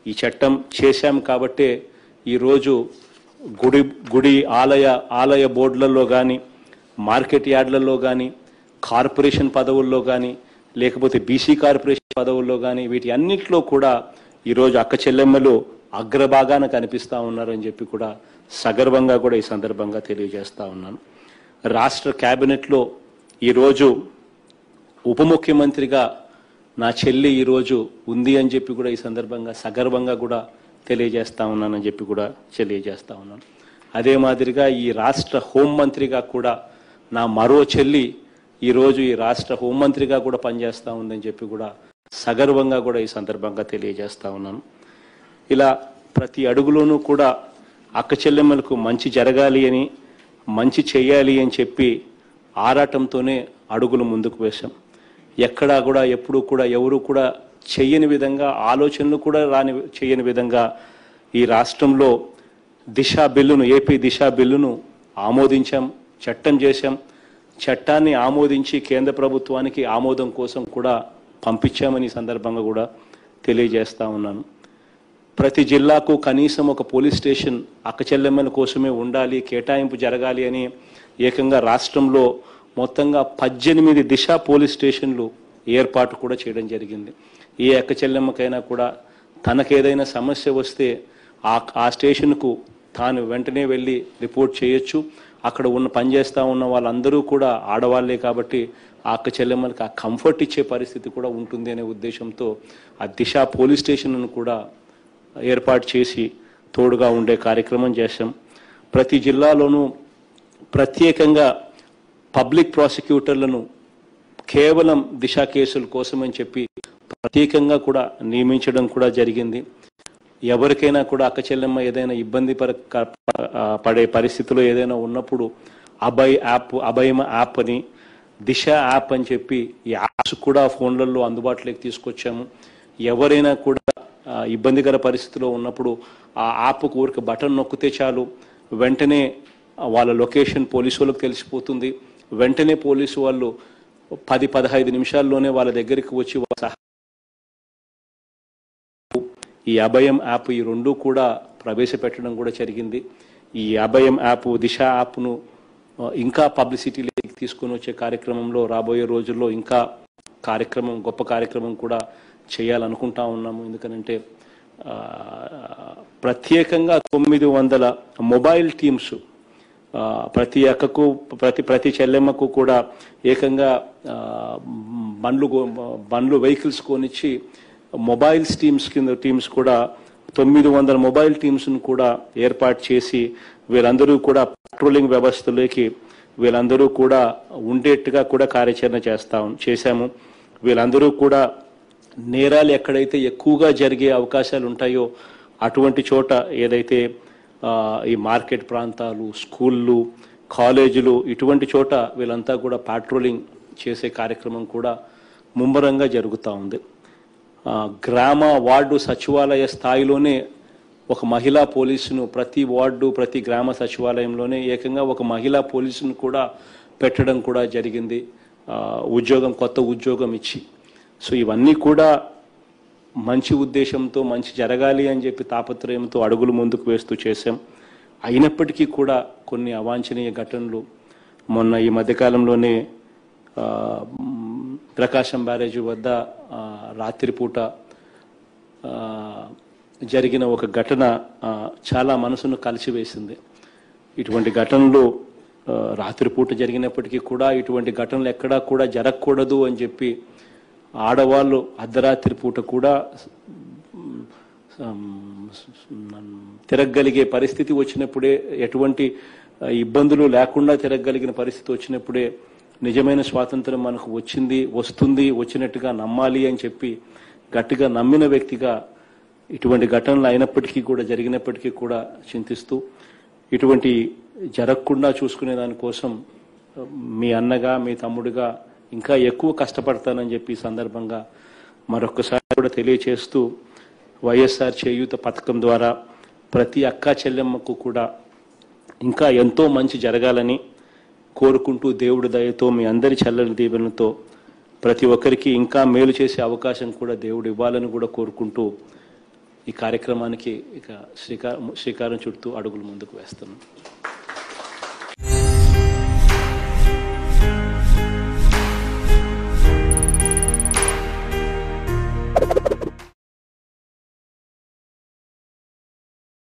ఈ చట్టం చేశాం కాబట్టే ఈరోజు గుడి గుడి ఆలయ ఆలయ బోర్డులలో కానీ మార్కెట్ యార్డ్లలో కానీ కార్పొరేషన్ పదవుల్లో కానీ లేకపోతే బీసీ కార్పొరేషన్ పదవుల్లో కానీ వీటి అన్నిట్లో కూడా ఈరోజు అక్క చెల్లెమ్మలు అగ్రభాగాన కనిపిస్తూ ఉన్నారని చెప్పి కూడా సగర్వంగా కూడా ఈ సందర్భంగా తెలియజేస్తా ఉన్నాను రాష్ట్ర కేబినెట్లో ఈరోజు ఉప ముఖ్యమంత్రిగా నా చెల్లి ఈరోజు ఉంది అని చెప్పి కూడా ఈ సందర్భంగా సగర్వంగా కూడా తెలియజేస్తా ఉన్నానని చెప్పి కూడా తెలియజేస్తా ఉన్నాను అదే మాదిరిగా ఈ రాష్ట్ర హోంమంత్రిగా కూడా నా మరో చెల్లి ఈరోజు ఈ రాష్ట్ర హోంమంత్రిగా కూడా పనిచేస్తా ఉందని చెప్పి కూడా సగర్వంగా కూడా ఈ సందర్భంగా తెలియజేస్తా ఉన్నాను ఇలా ప్రతి అడుగులోనూ కూడా అక్క చెల్లెమ్మలకు మంచి జరగాలి అని మంచి చేయాలి అని చెప్పి ఆరాటంతోనే అడుగులు ముందుకు వేశాం ఎక్కడా కూడా ఎప్పుడూ కూడా ఎవరు కూడా చెయ్యని విధంగా ఆలోచనలు కూడా రాని చేయని విధంగా ఈ రాష్ట్రంలో దిశ బిల్లును ఏపీ దిశ బిల్లును ఆమోదించాం చట్టం చేశాం చట్టాన్ని ఆమోదించి కేంద్ర ప్రభుత్వానికి ఆమోదం కోసం కూడా పంపించామని ఈ సందర్భంగా కూడా తెలియజేస్తా ఉన్నాను ప్రతి జిల్లాకు కనీసం ఒక పోలీస్ స్టేషన్ అక్కచెల్లెమ్మల కోసమే ఉండాలి కేటాయింపు జరగాలి అని ఏకంగా రాష్ట్రంలో మొత్తంగా పద్దెనిమిది దిశ పోలీస్ స్టేషన్లు ఏర్పాటు కూడా చేయడం జరిగింది ఏ అక్కచెల్లెమ్మకైనా కూడా తనకేదైనా సమస్య వస్తే ఆ ఆ స్టేషన్కు తాను వెంటనే వెళ్ళి రిపోర్ట్ చేయొచ్చు అక్కడ ఉన్న పనిచేస్తూ ఉన్న వాళ్ళందరూ కూడా ఆడవాళ్లే కాబట్టి ఆ అక్క చెల్లెమ్మలకి ఆ కంఫర్ట్ ఇచ్చే పరిస్థితి కూడా ఉంటుంది అనే ఉద్దేశంతో ఆ దిశ పోలీస్ స్టేషన్ను కూడా ఏర్పాటు చేసి తోడుగా ఉండే కార్యక్రమం చేశాం ప్రతి జిల్లాలోనూ ప్రత్యేకంగా పబ్లిక్ ప్రాసిక్యూటర్లను కేవలం దిశ కేసుల కోసమని చెప్పి ప్రత్యేకంగా కూడా నియమించడం కూడా జరిగింది ఎవరికైనా కూడా అక్క చెల్లెమ్మ ఏదైనా ఇబ్బంది పర క- ఆ, పడే పరిస్థితిలో ఏదైనా ఉన్నప్పుడు అభయ్ యాప్ అభయమ యాప్ అని దిశ యాప్ అని చెప్పి ఈ యాప్స్ కూడా ఫోన్లలో అందుబాటులోకి తీసుకొచ్చాము ఎవరైనా కూడా ఆ, ఇబ్బందికర పరిస్థితిలో ఉన్నప్పుడు ఆ యాప్ ఊరికి బటన్ నొక్కితే చాలు వెంటనే ఆ, వాళ్ళ లొకేషన్ పోలీసు వాళ్ళకి తెలిసిపోతుంది వెంటనే పోలీసు వాళ్ళు పది పదహైదు నిమిషాల్లోనే వాళ్ళ దగ్గరికి వచ్చి వాళ్ళ సహా ఈ అభయం యాప్ ఈ రెండు కూడా ప్రవేశపెట్టడం కూడా జరిగింది ఈ అభయం యాప్ దిశ యాప్ను ఆ, ఇంకా పబ్లిసిటీలోకి తీసుకొని వచ్చే కార్యక్రమంలో రాబోయే రోజుల్లో ఇంకా కార్యక్రమం గొప్ప కార్యక్రమం కూడా చేయాలనుకుంటా ఉన్నాము ఎందుకనంటే ఆ, ప్రత్యేకంగా తొమ్మిది వందల మొబైల్ టీమ్స్ ఆ, ప్రతి అక్కకు ప్రతి ప్రతి చెల్లెమ్మకు కూడా ఏకంగా ఆ, బండ్లు గో- బండ్లు వెహికల్స్ కొనిచ్చి మొబైల్స్ టీమ్స్ కింద టీమ్స్ కూడా తొమ్మిది వందల మొబైల్ టీమ్స్ను కూడా ఏర్పాటు చేసి వీళ్ళందరూ కూడా పెట్రోలింగ్ వ్యవస్థలోకి వీళ్ళందరూ కూడా ఉండేట్టుగా కూడా కార్యాచరణ చేస్తా చేశాము వీళ్ళందరూ కూడా నేరాలు ఎక్కడైతే ఎక్కువగా జరిగే అవకాశాలు ఉంటాయో అటువంటి చోట ఏదైతే ఆ, ఈ మార్కెట్ ప్రాంతాలు స్కూళ్ళు కాలేజీలు ఇటువంటి చోట వీళ్ళంతా కూడా పాట్రోలింగ్ చేసే కార్యక్రమం కూడా ముమ్మరంగా జరుగుతూ ఉంది ఆ, గ్రామ వార్డు సచివాలయ స్థాయిలోనే ఒక మహిళా పోలీసును ప్రతి వార్డు ప్రతి గ్రామ సచివాలయంలోనే ఏకంగా ఒక మహిళా పోలీసును కూడా పెట్టడం కూడా జరిగింది ఆ, ఉద్యోగం కొత్త ఉద్యోగం ఇచ్చి సో ఇవన్నీ కూడా మంచి ఉద్దేశంతో మంచి జరగాలి అని చెప్పి తాపత్రయంతో అడుగులు ముందుకు వేస్తూ చేశాం అయినప్పటికీ కూడా కొన్ని అవాంఛనీయ ఘటనలు మొన్న ఈ మధ్యకాలంలోనే ఆ, మ్, ప్రకాశం బ్యారేజీ వద్ద ఆ, రాత్రిపూట ఆ, జరిగిన ఒక ఘటన ఆ, చాలా మనసును కలిసివేసింది ఇటువంటి ఘటనలు ఆ, రాత్రిపూట జరిగినప్పటికీ కూడా ఇటువంటి ఘటనలు ఎక్కడా కూడా జరగకూడదు అని చెప్పి ఆడవాళ్ళు అర్ధరాత్రి పూట కూడా ఉమ్, తిరగగలిగే పరిస్థితి వచ్చినప్పుడే ఎటువంటి ఆ, ఇబ్బందులు లేకుండా తిరగగలిగిన పరిస్థితి వచ్చినప్పుడే నిజమైన స్వాతంత్రం మనకు వచ్చింది వస్తుంది వచ్చినట్టుగా నమ్మాలి అని చెప్పి గట్టిగా నమ్మిన వ్యక్తిగా ఇటువంటి ఘటనలు అయినప్పటికీ కూడా జరిగినప్పటికీ కూడా చింతిస్తూ ఇటువంటి జరగకుండా చూసుకునే దానికోసం మీ అన్నగా మీ తమ్ముడిగా ఇంకా ఎక్కువ కష్టపడతానని చెప్పి ఈ సందర్భంగా మరొకసారి కూడా తెలియచేస్తూ వైఎస్ఆర్ చేయూత పథకం ద్వారా ప్రతి అక్కా చెల్లెమ్మకు కూడా ఇంకా ఎంతో మంచి జరగాలని కోరుకుంటూ దేవుడి దయతో మీ అందరి చల్లని దీవెనలతో ప్రతి ఒక్కరికి ఇంకా మేలు చేసే అవకాశం కూడా దేవుడు ఇవ్వాలని కూడా కోరుకుంటూ ఈ కార్యక్రమానికి ఇక శ్రీకారం శ్రీకారం చుట్టూ అడుగులు ముందుకు వేస్తున్నాం